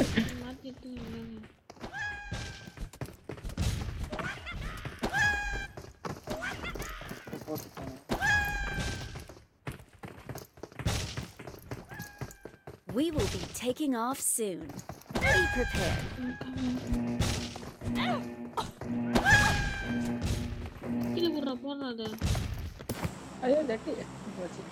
மாத்திட்டு இல்லைங்க. போட்டுட்டாங்க We will be taking off soon. Be prepared. கீழே போடுறா போடுறா அது ஐயோ ஜட்டி போச்சு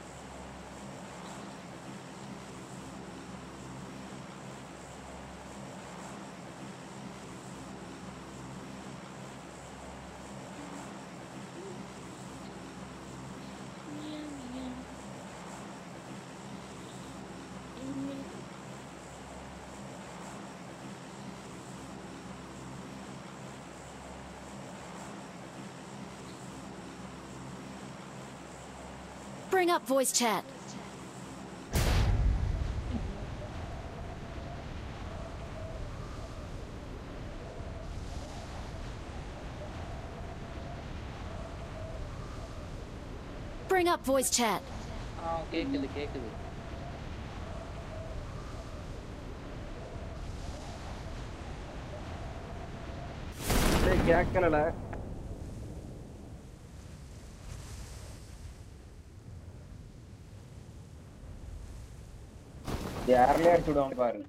Bring up voice chat. Bring up voice chat. ஆ கேக்குது கேக்குது டேய் கேட்கலடா யாருமே அடிச்சு விடுவாங்க பாரு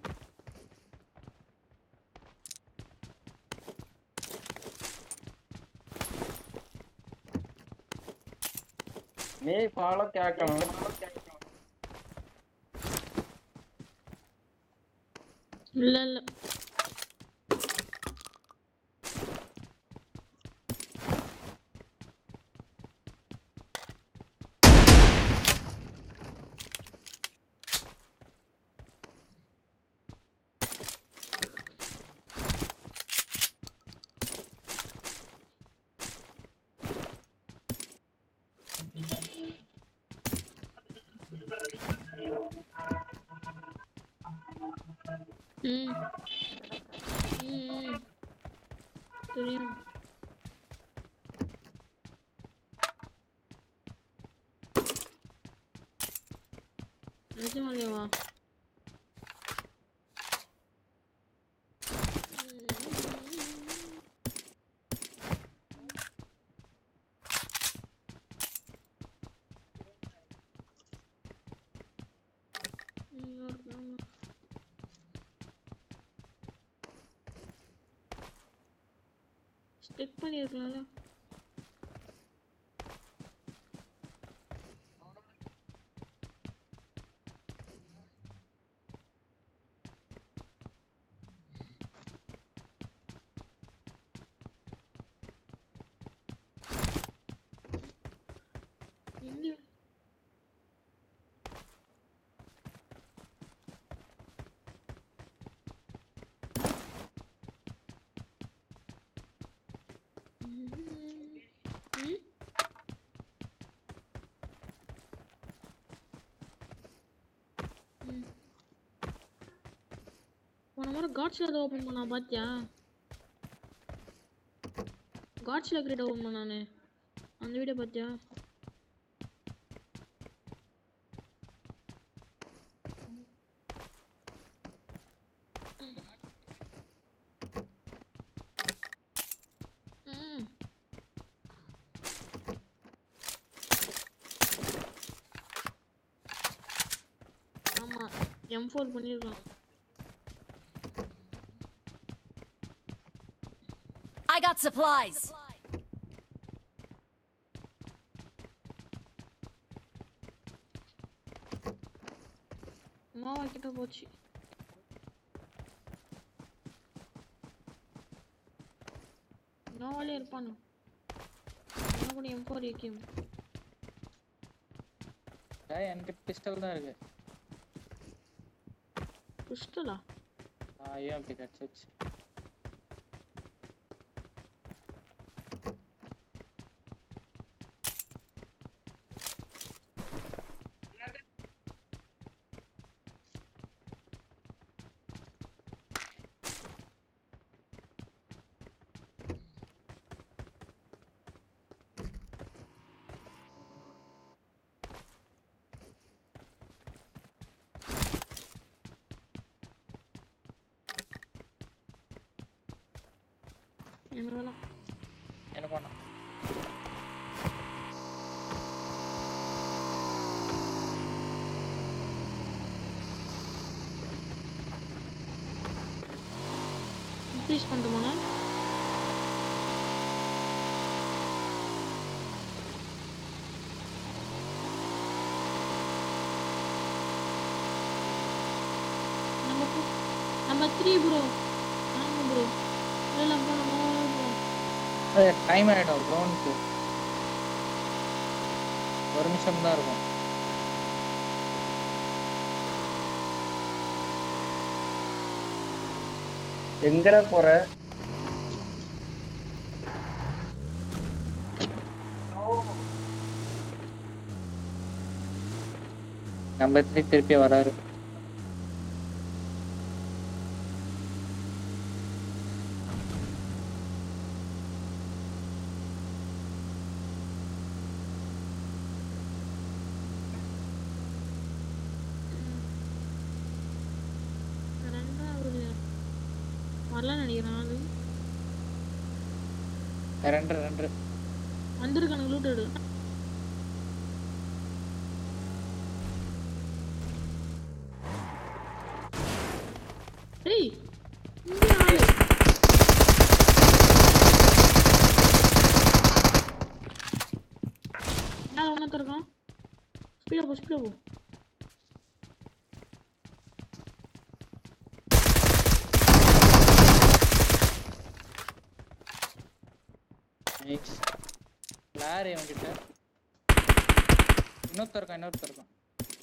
நீ ஃபாலோ கேட்கணும் இல்ல இல்ல ம் ம், ம். தெரியும் நிஜமாலேவா ஸ்டிக் பண்ணியிருக்கலாம்ல எங்க ம் ம். போன முறை காட்ஸ்ல அதை ஓப்பன் பண்ணா பாத்தியா காட்ஸ்ல கிரேட் ஓப்பன் பண்ணானே அந்த வீடியோ பாத்தியா ம் ஆமா எம் ஃபோர் பண்ணிருக்கான் I got supplies. மாவா கிட்ட போச்சு நோவாலே இருப்பானு என்ன கூட எம் ஃபோர் ஏகேம் ஏய், என்கிட்ட பிஸ்டல் தான் இருக்கு பிஸ்டலா ஆ ஏன் அப்படி கிடச்சிச்சு வேணாம் இன்க்ரீஸ் பண்ணுறோமாண்ணா நம்ம போ- நம்ம த்ரீ ப்ரோ ஆமாம் ப்ரோ இல்லை போனோம் ப்ரோ டைம் ஆகிடும் க்ரௌண்டுக்கு ஒரு நிமிஷம் தான் இருக்கும் எங்கடா போற நம்ம த்ரீ திருப்பி வராரு ரெண்டாவது வரலான்னு நினைக்கிறேன் அது ரெண்டு ரெண்டு வந்திருக்கானுங்க லூட் எடு டேய் இங்க ஆளு மேல ஒண்ணு இருக்கான் ஸ்பீடா போ ஸ்பீடா போ நைஸ் லாரி அவன்கிட்ட இன்னொருத்தர் இருக்கான் இன்னொருத்தர் இருக்கான்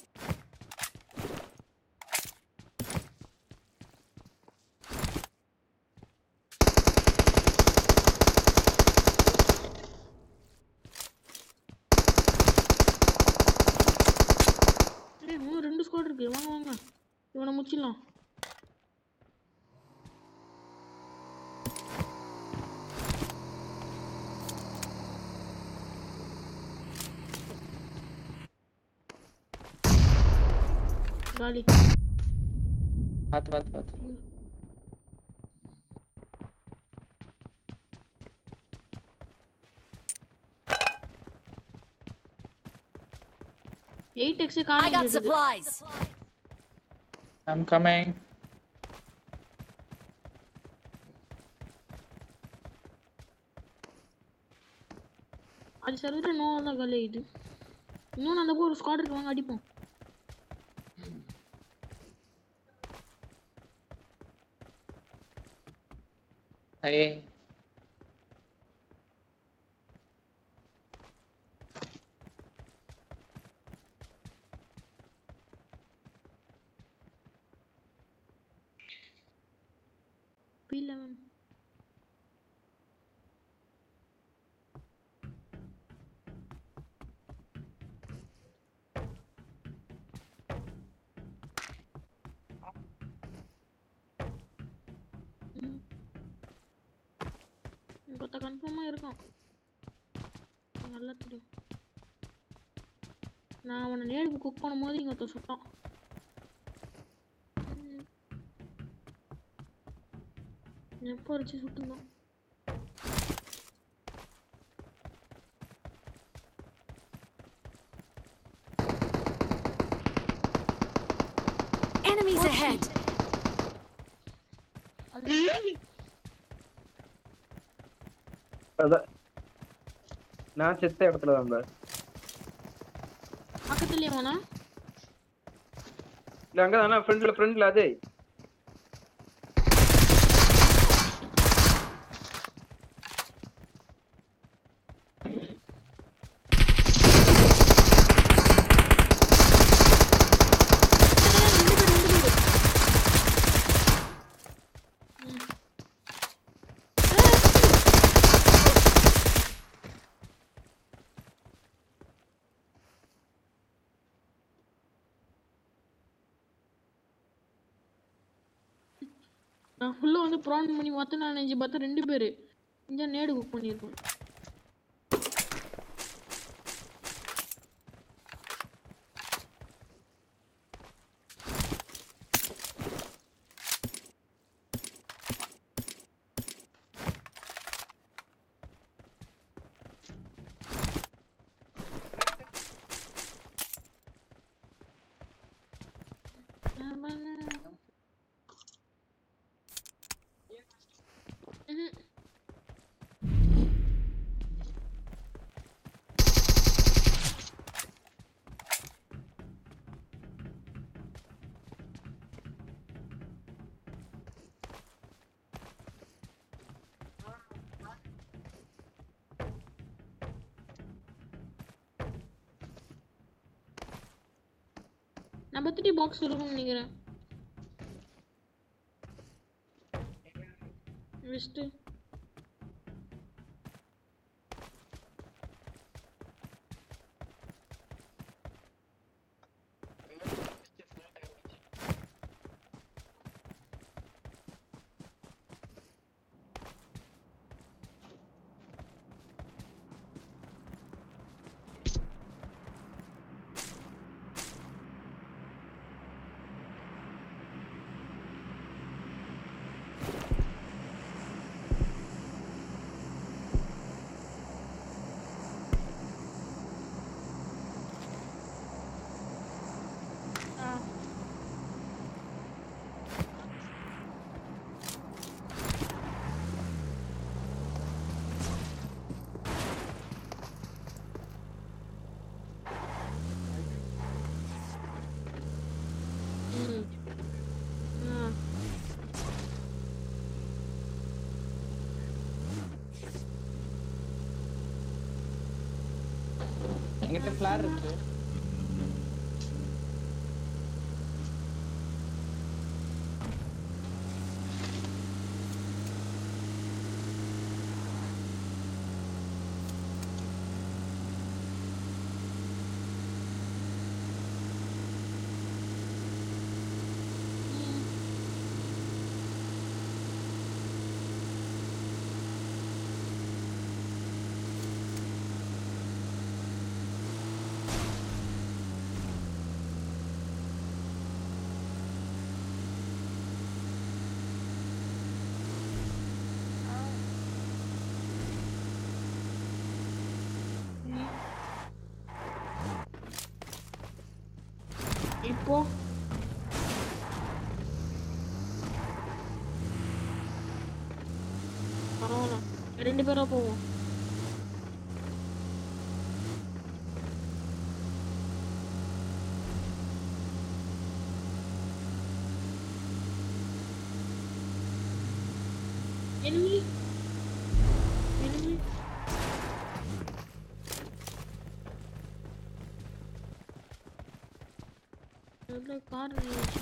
ஏய் இன்னும் ரெண்டு ஸ்குவாட் இருக்கு வாங்க வாங்க இவனை முடிச்சிடலாம் காலி பார்த்து பார்த்து பார்த்து எயிட் எக்ஸ் I காலி got supplies. I'm coming அது சர்வீஸ் நோ தான் காலி ஆயிடுது இன்னொன்று அந்த பக்கம் ஒரு ஸ்குவாட் இருக்கு வாங்க அடிப்போம் ஐயே பி லெவன் கொத்த கன்ஃபார்மாக இருக்கும் நல்லா தெரியும் நான் அவனை நேருக்கு குக் பண்ணும்போது இங்கே ஒருத்தன் சுட்டான் ம். எப்போ வச்சு சுட்டுந்தான் Enemies ahead. அதான் நான் செத்த இடத்துல தான் bro. பக்கத்துலேயே வேணா இல்ல அங்கதானா ஃப்ரண்ட்ல ஃப்ரண்ட்ல அது நான் ஃபுல்லாக வந்து ப்ரான் பண்ணி மொத்தம் நான் நினைச்சு பார்த்தா ரெண்டு பேர் இங்கே நேடு குக் பண்ணியிருக்கோம் ம்ஹும். நம்ம த்ரீ பாக்ஸ் இருக்கும்னு நினைக்கிறேன் வெஸ்ட்டு ஆ ம் ஆ என்கிட்ட ஃபிளார் இருக்கு இப்போ பரவாயில்ல ரெண்டு பேரா போவோம் enemy enemy எவ்வளோ கார் இருந்துச்சு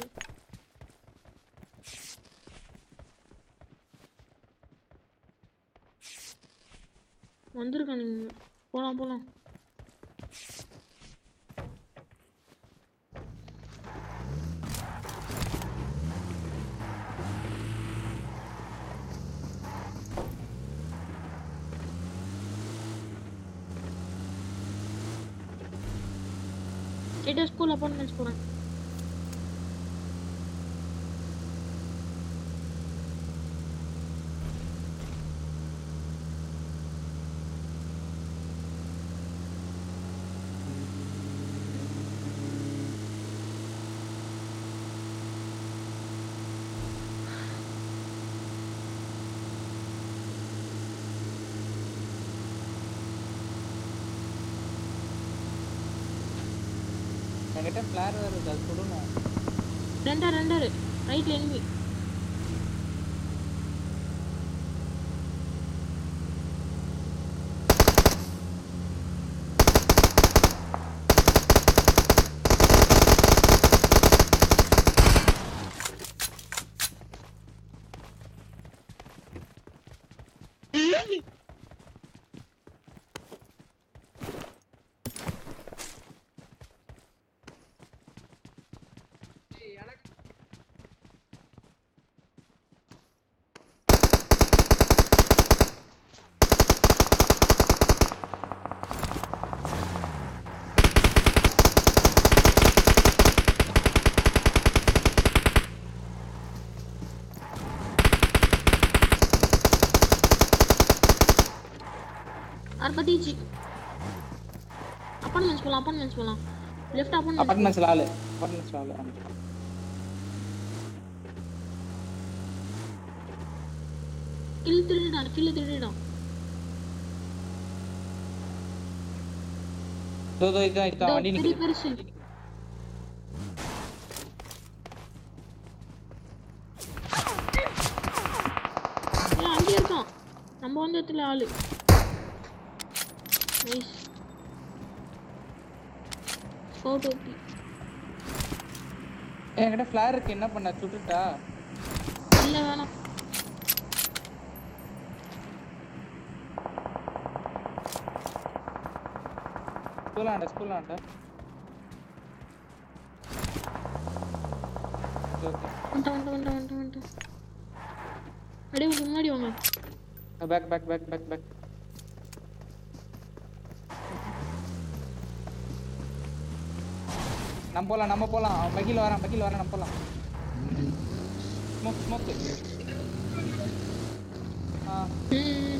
வந்திருக்கேன் நீங்க போலாம் போலாம் ஸ்டேட்டஸ் ஸ்கூல் அப்பார்ட்மெண்ட்ஸ் போகிறேன் என்கிட்ட ஃபிளார் வேறு இருக்கு அது சுடணும் ரெண்டா ரெண்டாரு ரைட்ல enemy அறுபத்தீச்சு அப்பார்ட்மெண்ட்ஸ் போகலாம் அப்பார்ட்மெண்ட்ஸ் போகலாம் லெஃப்ட் அப்பார்ட்மெண்ட்ஸ் அப்பார்ட்மெண்ட்ஸ்ல ஆளு அப்பார்ட்மெண்ட்ஸ்ல ஆளு கில் திருடிடான் கில் திருடிடான் இதோ இதோ இதான் இதான் இதோ வண்டி பெரிய நிக்குது பெருசு ஏன் அங்கேயே இருக்கான் நம்ம வந்த இடத்துல ஆளு நைஸ் ஸ்கவுட் ஓபி என்கிட்ட ஃபிளார் இருக்கு என்ன பண்ண சுட்டுட்டா இல்ல வேணாம் ஸ்கூலாண்ட ஸ்கூலாண்ட ஓகே வந்துட்டான் வந்துட்டான் வந்துட்டான் வந்துட்டான் வந்துட்டான் அப்படியே கொஞ்சம் முன்னாடி வாங்க back back back back back நம்ம போலாம் நம்ம போலாம் அவன் பகில் வரான் பகில் வரான் நம்ம போலாம் ஸ்மோக் ஸ்மோக் ஆ ம்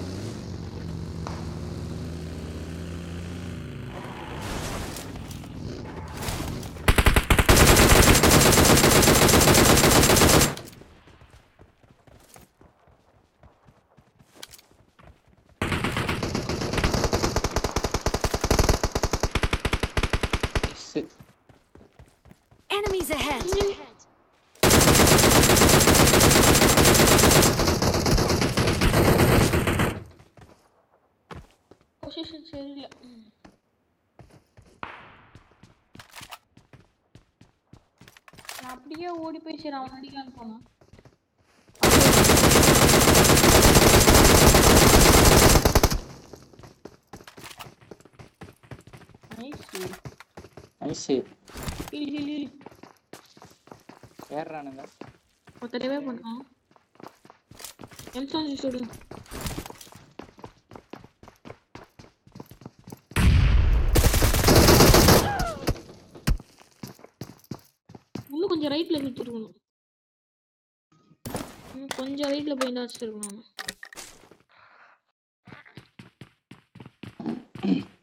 சரி Enemies ahead! பொசிஷன் சரியில்லை ம். நான் அப்படியே ஓடி போய் சரி அவன் அடிக்கலான்னு போனான் nice nice heal heal heal ஏறுறானுங்க ஒருத்தரவே பண்ணான் எம்சான் சுடு இன்னும் கொஞ்சம் ரைட்ல சுத்திருக்கணும் இன்னும் கொஞ்சம் ரைட்ல போய் வச்சிருக்கணும்